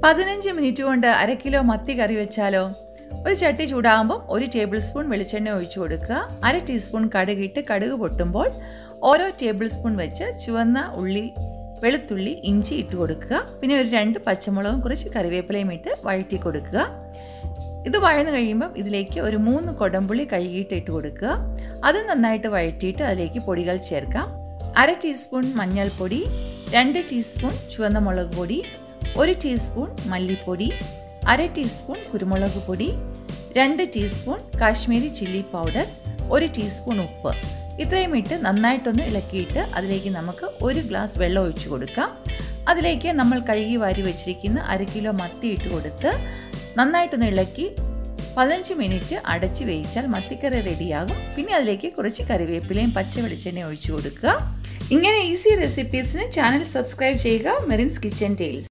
പതിനഞ്ച് മിനിറ്റ് കൊണ്ട് അര കിലോ മത്തി കറി വെച്ചാലോ ഒരു ചട്ടി ചൂടാകുമ്പോൾ ഒരു ടേബിൾ സ്പൂൺ വെളിച്ചെണ്ണ ഒഴിച്ചു കൊടുക്കുക അര ടീസ്പൂൺ കടുകിട്ട് കടുക് പൊട്ടുമ്പോൾ ഓരോ ടേബിൾ സ്പൂൺ വെച്ച് ചുവന്ന ഉള്ളി വെളുത്തുള്ളി ഇഞ്ചി ഇട്ട് കൊടുക്കുക പിന്നെ ഒരു രണ്ട് പച്ചമുളകും കുറച്ച് കറിവേപ്പിലയും ഇട്ട് വഴറ്റി കൊടുക്കുക ഇത് വഴന്നു കഴിയുമ്പം ഇതിലേക്ക് ഒരു മൂന്ന് കൊടമ്പുളി കഴുകിയിട്ട് ഇട്ട് കൊടുക്കുക അത് നന്നായിട്ട് വഴറ്റിയിട്ട് അതിലേക്ക് പൊടികൾ ചേർക്കാം അര ടീസ്പൂൺ മഞ്ഞൾപ്പൊടി രണ്ട് ടീസ്പൂൺ ചുവന്ന മുളക് പൊടി ഒരു ടീസ്പൂൺ മല്ലിപ്പൊടി അര ടീസ്പൂൺ കുരുമുളക് പൊടി രണ്ട് ടീസ്പൂൺ കാശ്മീരി ചില്ലി പൗഡർ ഒരു ടീസ്പൂൺ ഉപ്പ് ഇത്രയും ഇട്ട് നന്നായിട്ടൊന്ന് ഇളക്കിയിട്ട് അതിലേക്ക് നമുക്ക് ഒരു ഗ്ലാസ് വെള്ളം ഒഴിച്ചു കൊടുക്കാം അതിലേക്ക് നമ്മൾ കഴുകി വാരി വെച്ചിരിക്കുന്ന അര കിലോ മത്തി ഇട്ട് കൊടുത്ത് നന്നായിട്ടൊന്ന് ഇളക്കി പതിനഞ്ച് മിനിറ്റ് അടച്ച് വേവിച്ചാൽ മത്തിക്കറി റെഡിയാകും പിന്നെ അതിലേക്ക് കുറച്ച് കറിവേപ്പിലയും പച്ച വെളിച്ചെണ്ണ ഒഴിച്ചു കൊടുക്കുക ഇങ്ങനെ ഈസി റെസിപ്പീസിന് ചാനൽ സബ്സ്ക്രൈബ് ചെയ്യുക മെറിൻസ് കിച്ചൻ ടേൽസ്